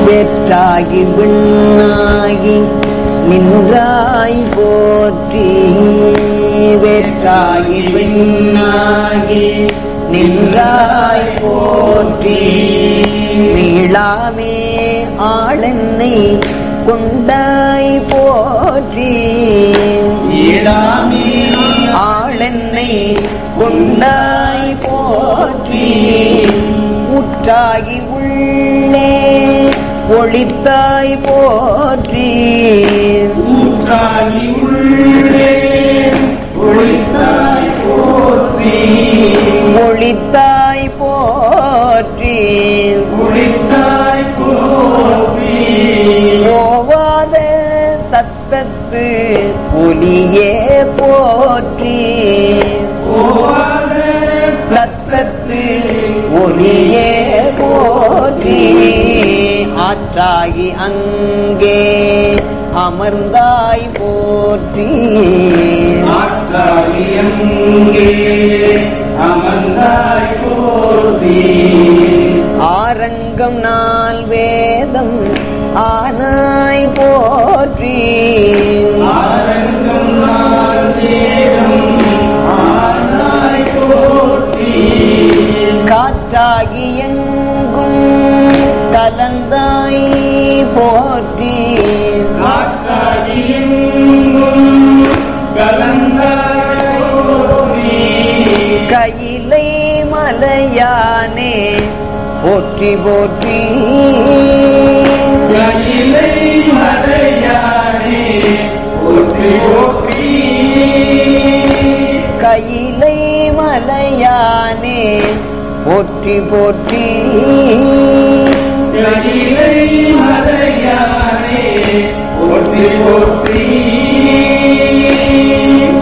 வேற்றாகி விண்ணாகி நின்றாய் போற்றி வேற்றாகி விண்ணாகி நின்றாய் போற்றி மீளாமே ஆளென்னை கொண்டாய் போற்றி ஈடாமே ஆளென்னை கொண்டாய் போற்றி உற்றாகி உள்ளே ஒளித்தாய் போற்றி ஊற்றாகி உள்ளே ஒளித்தாய் போற்றி ஒளித்தாய் போற்றி ஒளித்தாய் போற்றி போவாத சத்தத்து ஒலியே போற்றி ஓவாத சத்தத்து ஒலியே போற்றி ஆற்றாகி அங்கே அமர்ந்தாய் போற்றி ஆற்றாகி அங்கே அமர்ந்தாய் போற்றி ஆரங்கம் நாள் வேதம் ஆனாய் போற்றி ஆரங்கம் நாள் தேகம் ஆனாய் போற்றி காற்றாகி எங்கும் கலந்தாய் போற்றி காற்றாகி எங்கும் கலந்தாய் போற்றி கையிலை மலையானே போற்றி போற்றி கையிலை மலையானே போற்றி போற்றி கையிலை மலையானே போற்றி போற்றி கையிலை மலையானே போற்றி போற்றி